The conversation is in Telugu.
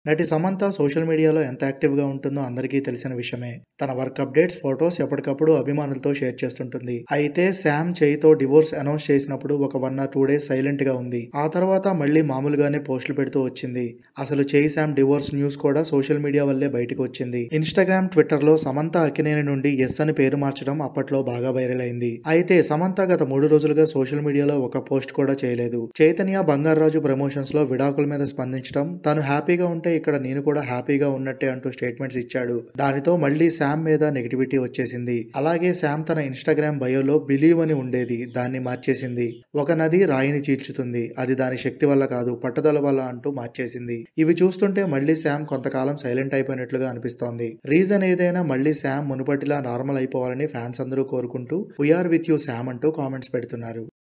నటి సమంత సోషల్ మీడియాలో ఎంత యాక్టివ్గా ఉంటుందో అందరికీ తెలిసిన విషయమే తన వర్క్ అప్డేట్స్ ఫొటోస్ ఎప్పటికప్పుడు అభిమానులతో షేర్ చేస్తుంటుంది అయితే శామ్ చేయితో డివోర్స్ అనౌన్స్ చేసినప్పుడు ఒక one or two days silent గా ఉంది ఆ తర్వాత మళ్ళీ మామూలుగానే పోస్టులు పెడుతూ వచ్చింది అసలు చేయి శామ్ డివోర్స్ న్యూస్ కూడా సోషల్ మీడియా వల్లే బయటకు వచ్చింది ఇన్స్టాగ్రామ్ ట్విట్టర్ లో సమంత అక్కినేని నుండి ఎస్ అని పేరు మార్చడం అప్పట్లో బాగా వైరల్ అయింది అయితే సమంత గత మూడు రోజులుగా సోషల్ మీడియాలో ఒక పోస్ట్ కూడా చేయలేదు చైతన్య బంగారాజు ప్రమోషన్స్ లో విడాకుల మీద స్పందించడం తాను హ్యాపీగా ఉంటే ఇక్కడ నేను కూడా హ్యాపీగా ఉన్నట్టే అంటూ స్టేట్మెంట్స్ ఇచ్చాడు దానితో మళ్ళీ శామ్ మీద నెగిటివిటీ వచ్చేసింది అలాగే శామ్ తన ఇన్స్టాగ్రామ్ బయోలో బిలీవ్ అని ఉండేది దాన్ని మార్చేసింది ఒక నది రాయిని చీల్చుతుంది అది దాని శక్తి వల్ల కాదు పట్టుదల వల్ల అంటూ మార్చేసింది ఇవి చూస్తుంటే మళ్ళీ శామ్ కొంతకాలం సైలెంట్ అయిపోయినట్లుగా అనిపిస్తోంది రీజన్ ఏదైనా మళ్ళీ శామ్ మునుపటిలా నార్మల్ అయిపోవాలని ఫ్యాన్స్ అందరూ కోరుకుంటూ వీఆర్ విత్ యూ శామ్ అంటూ కామెంట్స్ పెడుతున్నారు